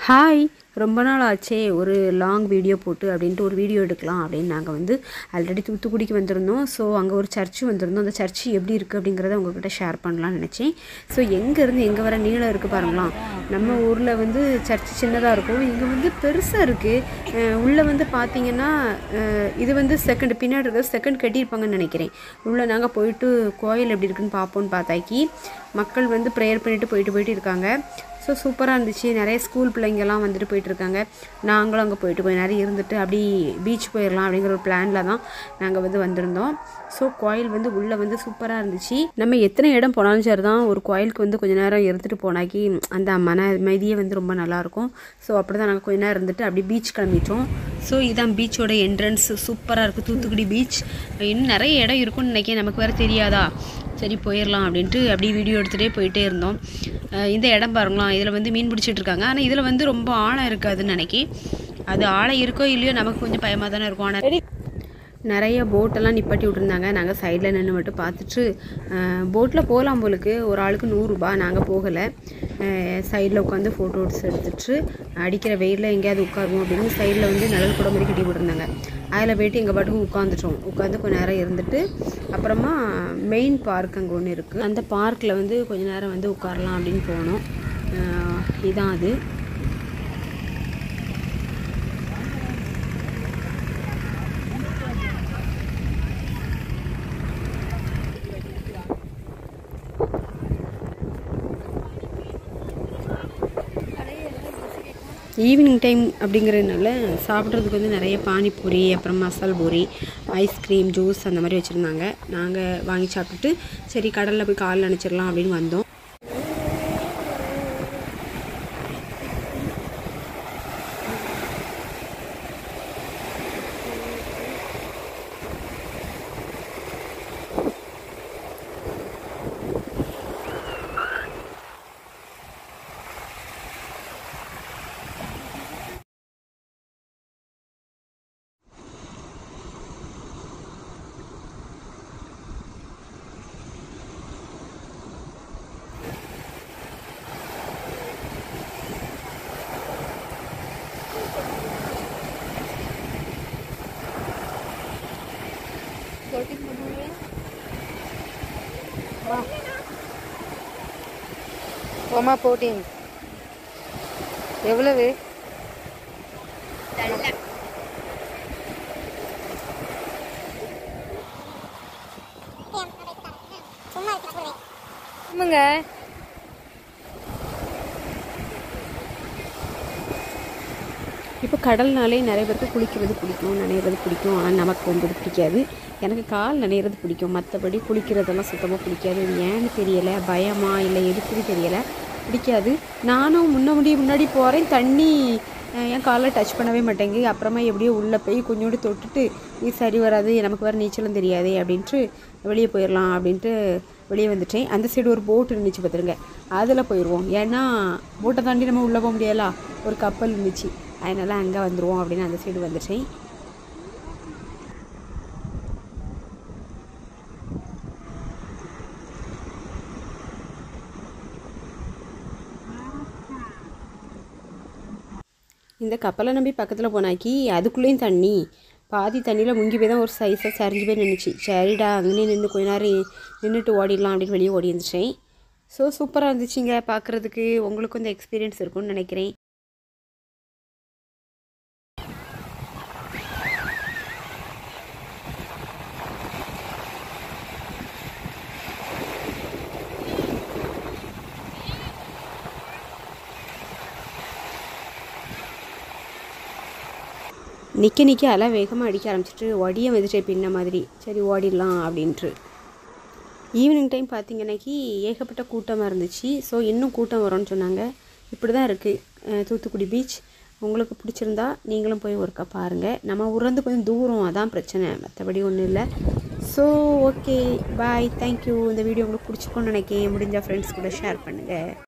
hi ரொம்ப நாள் ஆச்சே ஒரு லாங் வீடியோ போட்டு அப்படின்ட்டு ஒரு வீடியோ எடுக்கலாம் அப்படின்னு நாங்கள் வந்து ஆல்ரெடி தூத்துக்குடிக்கு வந்திருந்தோம் ஸோ அங்கே ஒரு சர்ச்சு வந்திருந்தோம் அந்த சர்ச்சு எப்படி இருக்குது அப்படிங்கிறத உங்ககிட்ட ஷேர் பண்ணலாம்னு நினச்சேன் ஸோ எங்கேருந்து எங்கே வர நீளம் இருக்குது பாருங்களாம் நம்ம ஊரில் வந்து சர்ச் சின்னதாக இருக்கும் இங்கே வந்து பெருசாக இருக்குது உள்ளே வந்து பார்த்தீங்கன்னா அஹ், இது வந்து செகண்ட் பின்னாடி இருக்கிறது செகண்ட் கட்டியிருப்பாங்கன்னு நினைக்கிறேன் உள்ளே நாங்கள் போயிட்டு கோயில் எப்படி இருக்குன்னு பார்ப்போம்னு பார்த்தாக்கி மக்கள் வந்து ப்ரேயர் பண்ணிட்டு போயிட்டு போயிட்டு இருக்காங்க ஸோ சூப்பராக இருந்துச்சு நிறைய ஸ்கூல் பிள்ளைங்கெல்லாம் வந்துட்டு போயிட்டு இருக்காங்க நாங்களும் அங்கே போயிட்டு போய் நிறைய இருந்துட்டு அப்படி பீச் போயிடலாம் அப்படிங்கிற ஒரு பிளானில் தான் நாங்கள் வந்து வந்திருந்தோம் ஸோ கோயில் வந்து உள்ளே வந்து சூப்பராக இருந்துச்சு நம்ம எத்தனை இடம் போனாலும் சரி தான் ஒரு கோயிலுக்கு வந்து கொஞ்ச நேரம் இருந்துட்டு போனாக்கி அந்த மன அமைதியே வந்து ரொம்ப நல்லாயிருக்கும் ஸோ அப்படி தான் நாங்கள் கொஞ்ச நேரம் இருந்துட்டு அப்படி பீச் கிளம்பிட்டோம் ஸோ இதான் பீச்சோட என்ட்ரன்ஸ் சூப்பராக இருக்குது தூத்துக்குடி பீச் இன்னும் நிறைய இடம் இருக்கும்னு நினைக்கிறேன் நமக்கு வேறு தெரியாதா சரி போயிடலாம் அப்படின்ட்டு அப்படியே வீடியோ எடுத்துகிட்டே போயிட்டே இருந்தோம் அஹ் இந்த இடம் பாருங்களாம் இதில் வந்து மீன் பிடிச்சிட்டு இருக்காங்க ஆனால் இதில் வந்து ரொம்ப ஆழம் இருக்காதுன்னு நினைக்கி அது ஆழம் இருக்கோ இல்லையோ நமக்கு கொஞ்சம் பயமாக தானே இருக்கும் ஆனால் நிறைய போட்டெல்லாம் நிப்பாட்டி விட்டுருந்தாங்க நாங்கள் சைடில் நின்று மட்டும் பார்த்துட்டு போட்டில் போகலாம் போலுக்கு ஒரு ஆளுக்கு நூறுரூபா நாங்கள் போகலை சைடில் உட்காந்து ஃபோட்டோஸ் எடுத்துட்டு அடிக்கிற வெயிலில் எங்கேயாவது உட்காருவோம் அப்படின்னு சைடில் வந்து நிழல் கூட மாதிரி கட்டி போட்டிருந்தாங்க அதில் போயிட்டு எங்கள் பாட்டுக்கு உட்காந்துட்டோம் உட்காந்து கொஞ்ச நேரம் இருந்துட்டு அப்புறமா மெயின் பார்க் அங்கே ஒன்று இருக்குது அந்த பார்க்கில் வந்து கொஞ்ச நேரம் வந்து உட்காரலாம் அப்படின்னு போனோம் அஹ் இதான் அது ஈவினிங் டைம் அப்படிங்கிறதுனால சாப்பிட்றதுக்கு வந்து நிறைய பானிபூரி அப்புறம் மசால் பூரி ஐஸ்கிரீம் ஜூஸ் அந்த மாதிரி வச்சுருந்தாங்க நாங்கள் வாங்கி சாப்பிட்டுட்டு சரி கடலில் போய் காலில் நினச்சிடலாம் அப்படின்னு வந்தோம் ஓமா போட்டீன் எவ்வளவு ஆமாங்க இப்போ கடல்னாலே நிறைய பேருக்கு குளிக்கிறது பிடிக்கும் நனையிறது பிடிக்கும் ஆனால் நமக்கு வந்து அது பிடிக்காது எனக்கு கால் நனையிறது பிடிக்கும் மற்றபடி குளிக்கிறதெல்லாம் சுத்தமாக பிடிக்காது இது ஏன்னு தெரியலை பயமா இல்லை எதுக்குன்னு தெரியலை பிடிக்காது நானும் முன்ன முடிய முன்னாடி போகிறேன் தண்ணி அஹ், என் காலில் டச் பண்ணவே மாட்டேங்குது அப்புறமா எப்படியோ உள்ளே போய் கொஞ்சோண்டு தொட்டுட்டு இது சரி வராது நமக்கு வேறு நீச்சலும் தெரியாதே அப்படின்ட்டு வெளியே போயிடலாம் அப்படின்ட்டு வெளியே வந்துட்டேன் அந்த சைடு ஒரு போட் இருந்துச்சு பார்த்துருங்க அதில் போயிடுவோம் ஏன்னா போட்டை தாண்டி நம்ம உள்ளே போக முடியாதா ஒரு கப்பல் இருந்துச்சு அதனால் அங்கே வந்துடுவோம் அப்படின்னு அந்த சைடு வந்துட்டேன் இந்த கப்பலை நம்பி பக்கத்தில் போனாக்கி அதுக்குள்ளேயும் தண்ணி பாதி தண்ணியில் முங்கி போய் தான் ஒரு சைஸாக சரிஞ்சு போய் நின்றுச்சு சரிடா அங்கேயே நின்று கொஞ்ச நேரம் நின்றுட்டு ஓடிடலாம் அப்படின்னு வெளியே ஓடி வந்துட்டேன் ஸோ சூப்பராக இருந்துச்சுங்க பார்க்குறதுக்கு உங்களுக்கும் இந்த எக்ஸ்பீரியன்ஸ் இருக்கும்னு நினைக்கிறேன் நிற்க நிற்க அலை வேகமாக அடிக்க ஆரம்பிச்சிட்டு ஒடிய வந்துட்டே பின்ன மாதிரி சரி ஓடிடலாம் அப்படின்ட்டு ஈவினிங் டைம் பார்த்தீங்கன்னாக்கி ஏகப்பட்ட கூட்டமாக இருந்துச்சு ஸோ இன்னும் கூட்டம் வரும்னு சொன்னாங்க இப்படி தான் இருக்குது தூத்துக்குடி பீச் உங்களுக்கு பிடிச்சிருந்தா நீங்களும் போய் ஒருக்கா பாருங்கள் நம்ம ஊர்லேருந்து கொஞ்சம் தூரம் அதான் பிரச்சனை மற்றபடி ஒன்றும் இல்லை ஸோ ஓகே பாய் தேங்க்யூ இந்த வீடியோ உங்களுக்கு பிடிச்சிருக்கோன்னு நினைக்கிறேன் முடிஞ்ச ஃப்ரெண்ட்ஸ் கூட ஷேர் பண்ணுங்கள்